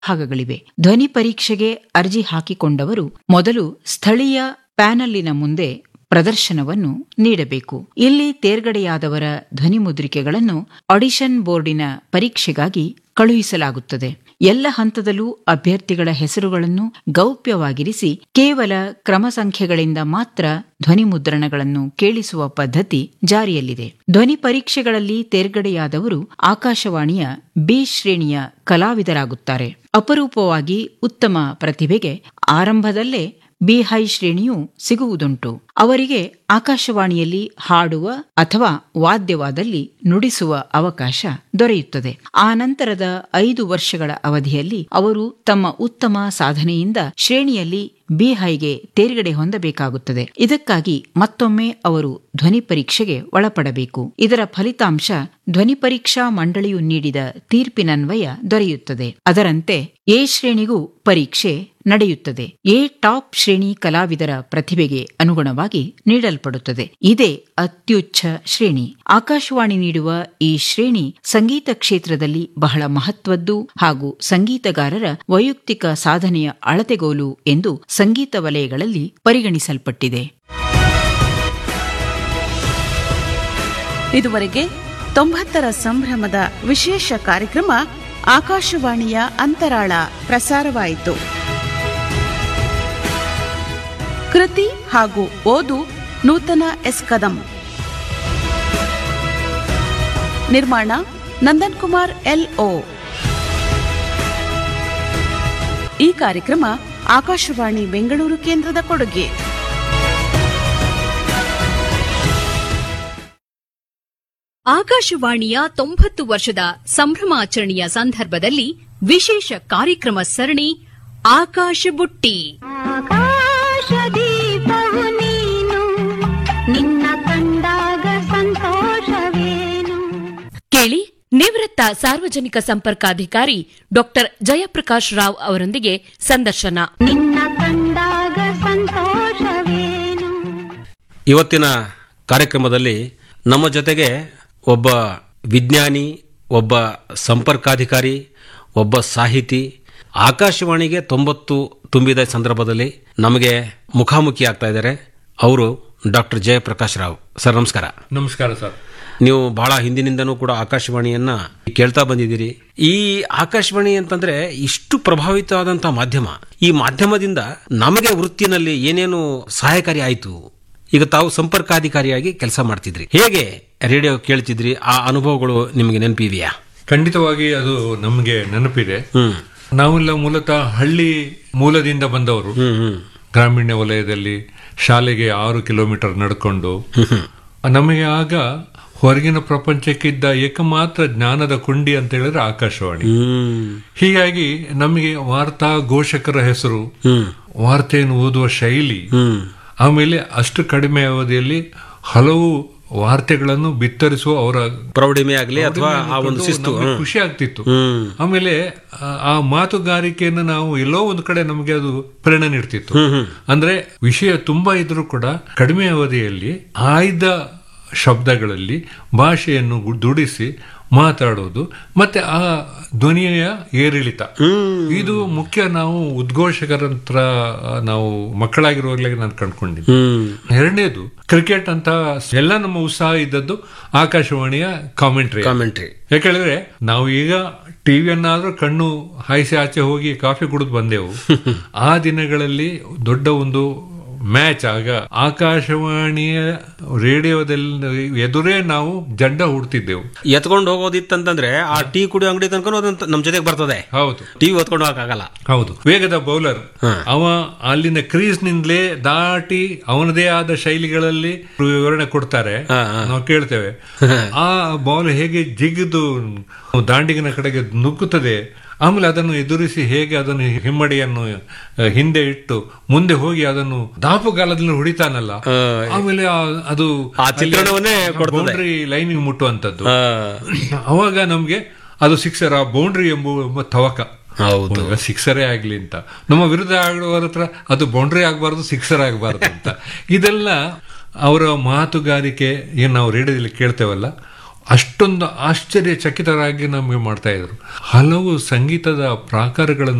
ಭಾಗಗಳಿವೆ ಧ್ವನಿ ಪರೀಕ್ಷೆಗೆ ಅರ್ಜಿ ಹಾಕಿಕೊಂಡವರು ಮೊದಲು ಸ್ಥಳೀಯ ಪ್ಯಾನಲ್ಲಿನ ಮುಂದೆ ಪ್ರದರ್ಶನವನ್ನು ನೀಡಬೇಕು ಇಲ್ಲಿ ತೇರ್ಗಡೆಯಾದವರ ಧ್ವನಿ ಮುದ್ರಿಕೆಗಳನ್ನು ಆಡಿಷನ್ ಬೋರ್ಡಿನ ಪರೀಕ್ಷೆಗಾಗಿ ಕಳುಹಿಸಲಾಗುತ್ತದೆ ಎಲ್ಲ ಹಂತದಲ್ಲೂ ಅಭ್ಯರ್ಥಿಗಳ ಹೆಸರುಗಳನ್ನು ಗೌಪ್ಯವಾಗಿರಿಸಿ ಕೇವಲ ಕ್ರಮ ಸಂಖ್ಯೆಗಳಿಂದ ಮಾತ್ರ ಧ್ವನಿ ಮುದ್ರಣಗಳನ್ನು ಕೇಳಿಸುವ ಪದ್ಧತಿ ಜಾರಿಯಲ್ಲಿದೆ ಧ್ವನಿ ಪರೀಕ್ಷೆಗಳಲ್ಲಿ ತೇರ್ಗಡೆಯಾದವರು ಆಕಾಶವಾಣಿಯ ಬಿ ಶ್ರೇಣಿಯ ಕಲಾವಿದರಾಗುತ್ತಾರೆ ಅಪರೂಪವಾಗಿ ಉತ್ತಮ ಪ್ರತಿಭೆಗೆ ಆರಂಭದಲ್ಲೇ ಬಿ ಹೈ ಶ್ರೇಣಿಯೂ ಸಿಗುವುದುಂಟು ಅವರಿಗೆ ಆಕಾಶವಾಣಿಯಲ್ಲಿ ಹಾಡುವ ಅಥವಾ ವಾದ್ಯವಾದಲ್ಲಿ ನುಡಿಸುವ ಅವಕಾಶ ದೊರೆಯುತ್ತದೆ ಆ ನಂತರದ ಐದು ವರ್ಷಗಳ ಅವಧಿಯಲ್ಲಿ ಅವರು ತಮ್ಮ ಉತ್ತಮ ಸಾಧನೆಯಿಂದ ಶ್ರೇಣಿಯಲ್ಲಿ ಬಿ ಹೈಗೆ ತೇರ್ಗಡೆ ಹೊಂದಬೇಕಾಗುತ್ತದೆ ಇದಕ್ಕಾಗಿ ಮತ್ತೊಮ್ಮೆ ಅವರು ಧ್ವನಿ ಪರೀಕ್ಷೆಗೆ ಒಳಪಡಬೇಕು ಇದರ ಫಲಿತಾಂಶ ಧ್ವನಿ ಪರೀಕ್ಷಾ ಮಂಡಳಿಯು ನೀಡಿದ ತೀರ್ಪಿನನ್ವಯ ದೊರೆಯುತ್ತದೆ ಅದರಂತೆ ಎ ಶ್ರೇಣಿಗೂ ಪರೀಕ್ಷೆ ನಡೆಯುತ್ತದೆ ಎ ಟಾಪ್ ಶ್ರೇಣಿ ಕಲಾವಿದರ ಪ್ರತಿಭೆಗೆ ಅನುಗುಣವಾಗಿ ನೀಡಲ್ಪಡುತ್ತದೆ ಇದೇ ಅತ್ಯುಚ್ಚ ಶ್ರೇಣಿ ಆಕಾಶವಾಣಿ ನೀಡುವ ಈ ಶ್ರೇಣಿ ಸಂಗೀತ ಕ್ಷೇತ್ರದಲ್ಲಿ ಬಹಳ ಮಹತ್ವದ್ದು ಹಾಗೂ ಸಂಗೀತಗಾರರ ವೈಯಕ್ತಿಕ ಸಾಧನೆಯ ಅಳತೆಗೋಲು ಎಂದು ಸಂಗೀತ ವಲಯಗಳಲ್ಲಿ ಪರಿಗಣಿಸಲ್ಪಟ್ಟಿದೆ ಇದುವರೆಗೆ ತೊಂಬತ್ತರ ಸಂಭ್ರಮದ ವಿಶೇಷ ಕಾರ್ಯಕ್ರಮ ಆಕಾಶವಾಣಿಯ ಅಂತರಾಳ ಪ್ರಸಾರವಾಯಿತು ಕೃತಿ ಹಾಗೂ ಓದು ನೂತನ ಎಸ್ ಕದಂ ನಿರ್ಮಾಣ ನಂದನ್ ಕುಮಾರ್ ಎಲ್ ಓ ಈ ಕಾರ್ಯಕ್ರಮ ಆಕಾಶವಾಣಿ ಬೆಂಗಳೂರು ಕೇಂದ್ರದ ಕೊಡುಗೆ ಆಕಾಶವಾಣಿಯ ತೊಂಬತ್ತು ವರ್ಷದ ಸಂಭ್ರಮಾಚರಣೆಯ ಸಂದರ್ಭದಲ್ಲಿ ವಿಶೇಷ ಕಾರ್ಯಕ್ರಮ ಸರಣಿ ಆಕಾಶ ಬುಟ್ಟಿ ಆಕಾಶದೀಪವು ನೀನು ನಿನ್ನ ಕಂಡಾಗ ಸಂತೋಷವೇನು ಕೇಳಿ ನಿವೃತ್ತ ಸಾರ್ವಜನಿಕ ಸಂಪರ್ಕಾಧಿಕಾರಿ ಡಾಕ್ಟರ್ ಜಯಪ್ರಕಾಶ್ ರಾವ್ ಅವರೊಂದಿಗೆ ಸಂದರ್ಶನ ನಿನ್ನ ಕಂಡಾಗ ಸಂತೋಷವೇನು ಇವತ್ತಿನ ಕಾರ್ಯಕ್ರಮದಲ್ಲಿ ನಮ್ಮ ಜೊತೆಗೆ ಒಬ್ಬ ವಿಜ್ಞಾನಿ ಒಬ್ಬ ಸಂಪರ್ಕಾಧಿಕಾರಿ ಒಬ್ಬ ಸಾಹಿತಿ ಆಕಾಶವಾಣಿಗೆ ತೊಂಬತ್ತು ತುಂಬಿದ ಸಂದರ್ಭದಲ್ಲಿ ನಮಗೆ ಮುಖಾಮುಖಿ ಆಗ್ತಾ ಇದ್ದಾರೆ ಅವರು ಡಾಕ್ಟರ್ ಜಯಪ್ರಕಾಶ್ ರಾವ್ ಸರ್ ನಮಸ್ಕಾರ ನಮಸ್ಕಾರ ಸರ್ ನೀವು ಬಹಳ ಹಿಂದಿನಿಂದನೂ ಕೂಡ ಆಕಾಶವಾಣಿಯನ್ನ ಕೇಳ್ತಾ ಬಂದಿದ್ದೀರಿ ಈ ಆಕಾಶವಾಣಿ ಅಂತಂದ್ರೆ ಇಷ್ಟು ಪ್ರಭಾವಿತವಾದಂತಹ ಮಾಧ್ಯಮ ಈ ಮಾಧ್ಯಮದಿಂದ ನಮಗೆ ವೃತ್ತಿನಲ್ಲಿ ಏನೇನು ಸಹಾಯಕಾರಿ ಆಯಿತು ಈಗ ತಾವು ಸಂಪರ್ಕಾಧಿಕಾರಿಯಾಗಿ ಕೆಲಸ ಮಾಡ್ತಿದ್ರಿ ಹೇಗೆ ರೇಡಿಯೋ ಕೇಳ್ತಿದ್ರಿ ಆ ಅನುಭವಗಳು ನಿಮಗೆ ನೆನಪಿದೆಯಾ ಖಂಡಿತವಾಗಿ ಅದು ನಮಗೆ ನೆನಪಿದೆ ಹ್ಮ್ ನಾವೆಲ್ಲ ಮೂಲತಃ ಹಳ್ಳಿ ಮೂಲದಿಂದ ಬಂದವರು ಹ್ಮ್ ಹ್ಮ್ ಗ್ರಾಮೀಣ ವಲಯದಲ್ಲಿ ಶಾಲೆಗೆ ಆರು ಕಿಲೋಮೀಟರ್ ನಡ್ಕೊಂಡು ನಮಗೆ ಆಗ ಹೊರಗಿನ ಪ್ರಪಂಚಕ್ಕಿದ್ದ ಏಕಮಾತ್ರ ಜ್ಞಾನದ ಕುಂಡಿ ಅಂತ ಹೇಳಿದ್ರೆ ಆಕಾಶವಾಣಿ ಹ್ಮ್ ಹೀಗಾಗಿ ನಮಗೆ ವಾರ್ತಾ ಘೋಷಕರ ಹೆಸರು ಹ್ಮ್ ವಾರ್ತೆಯನ್ನು ಓದುವ ಶೈಲಿ ಹ್ಮ್ ಆಮೇಲೆ ಅಷ್ಟು ಕಡಿಮೆ ಅವಧಿಯಲ್ಲಿ ಹಲವು ವಾರ್ತೆಗಳನ್ನು ಬಿತ್ತರಿಸುವ ಅವರ ಪ್ರೌಢಿಮೆ ಆಗ್ಲಿ ಅಥವಾ ಆ ಒಂದು ಶಿಸ್ತು ನಮ್ಗೆ ಹ್ಮ್. ಖುಷಿ ಆಗ್ತಿತ್ತು ಹ್ಮ್ ಆಮೇಲೆ ಆ- ಆ ಮಾತುಗಾರಿಕೆಯನ್ನು ನಾವು ಎಲ್ಲೋ ಒಂದು ಕಡೆ ನಮಗೆ ಅದು ಪ್ರೇರಣೆ ನೀಡ್ತಿತ್ತು ಅಂದ್ರೆ ವಿಷಯ ತುಂಬಾ ಇದ್ರೂ ಕೂಡ ಕಡಿಮೆ ಅವಧಿಯಲ್ಲಿ ಆಯ್ದ ಶಬ್ದಗಳಲ್ಲಿ ಭಾಷೆಯನ್ನು ಗು- ದುಡಿಸಿ ಮಾತಾಡೋದು ಮತ್ತೆ ಆ ಧ್ವನಿಯ ಏರಿಳಿತ ಇದು ಮುಖ್ಯ ನಾವು ಉದ್ಘೋಷಕರ ಹತ್ರ ನಾವು ಮಕ್ಕಳಾಗಿರುವಾಗಲೇ ನಾನು ಕಂಡ್ಕೊಂಡಿದ್ದೆ ಹ್ಮ್ ಎರಡನೇದು ಕ್ರಿಕೆಟ್ ಅಂತ ಎಲ್ಲ ನಮ್ಮ ಉತ್ಸಾಹ ಇದ್ದದ್ದು ಆಕಾಶವಾಣಿಯ ಕಾಮೆಂಟ್ರಿ ಕಾಮೆಂಟ್ರಿ ಯಾಕಂದ್ರೆ ನಾವು ಈಗ ಟಿವಿಯನ್ನಾದ್ರೂ ಕಣ್ಣು ಹಾಯಿಸಿ ಆಚೆ ಹೋಗಿ ಕಾಫಿ ಕುಡಿದು ಬಂದೆವು ಆ ದಿನಗಳಲ್ಲಿ ದೊಡ್ಡ ಒಂದು ಮ್ಯಾಚ್ ಆಗ ಆಕಾಶವಾಣಿಯ ರೇಡಿಯೋದಲ್ಲಿ ಎದುರೇ ನಾವು ಜಂಡ ಹುಡ್ತಿದ್ದೆವು ಎತ್ಕೊಂಡು ಹೋಗೋದಿತ್ತಂತಂದ್ರೆ ಆ ಟೀ ಕುಡಿಯೋ ಅಂಗಡಿ ತನಕ ಅದಂತ ನಮ್ ಜೊತೆಗೆ ಬರ್ತದೆ ಹೌದು ಟಿವಿ ಹೊತ್ಕೊಂಡು ಹೋಗಕ್ಕಾಗಲ್ಲ ಹೌದು ವೇಗದ ಬೌಲರ್ ಅವ ಅಲ್ಲಿನ ಕ್ರೀಸ್ ನಿಂದಲೇ ದಾಟಿ ಅವನದೇ ಆದ ಶೈಲಿಗಳಲ್ಲಿ ವಿವರಣೆ ಕೊಡ್ತಾರೆ ನಾವು ಕೇಳ್ತೇವೆ ಆ ಬಾಲ್ ಹೇಗೆ ಜಿಗಿದು ದಾಂಡಿಗಿನ ಕಡೆಗೆ ನುಗ್ಗುತ್ತದೆ ಆಮೇಲೆ ಅದನ್ನು ಎದುರಿಸಿ ಹೇಗೆ ಅದನ್ನು ಹಿಮ್ಮಡಿಯನ್ನು ಆ, ಹಿಂದೆ ಇಟ್ಟು ಮುಂದೆ ಹೋಗಿ ಅದನ್ನು ದಾಪುಗಾಲದಲ್ಲಿ ಹೊಡಿತಾನಲ್ಲ ಆಮೇಲೆ ಆ- ಅದು ಆ ಚಿತ್ರಣವನ್ನೇ ಕೊಡ್ತದೆ. ಬೌಂಡ್ರಿ ಲೈನಿಗೆ ಮುಟ್ಟುವಂತದ್ದು ಆ, ಅವಾಗ ನಮ್ಗೆ ಅದು ಸಿಕ್ಸರ್ ಆ ಬೌಂಡ್ರಿ ಎಂಬುವ ಎಂಬ ತವಕ ಹೌದು ಈಗ ಸಿಕ್ಸರೇ ಆಗ್ಲಿ ಅಂತ ನಮ್ಮ ವಿರುದ್ಧ ಆಡುವವರ ಹತ್ರ ಅದು ಬೌಂಡ್ರಿ ಆಗಬಾರ್ದು ಸಿಕ್ಸರ್ ಆಗಬಾರ್ದು ಅಂತ ಇದೆಲ್ಲ ಅವರ ಮಾತುಗಾರಿಕೆ ಏನ್ ನಾವು ರೇಡಿಯೋದಲ್ಲಿ ಕೇಳ್ತೇವಲ್ಲ ಅಷ್ಟೊಂದು ಆಶ್ಚರ್ಯಚಕಿತರಾಗಿ ನಮಗೆ ಮಾಡ್ತಾ ಇದ್ರು ಹಲವು ಸಂಗೀತದ ಪ್ರಾಕಾರಗಳನ್ನು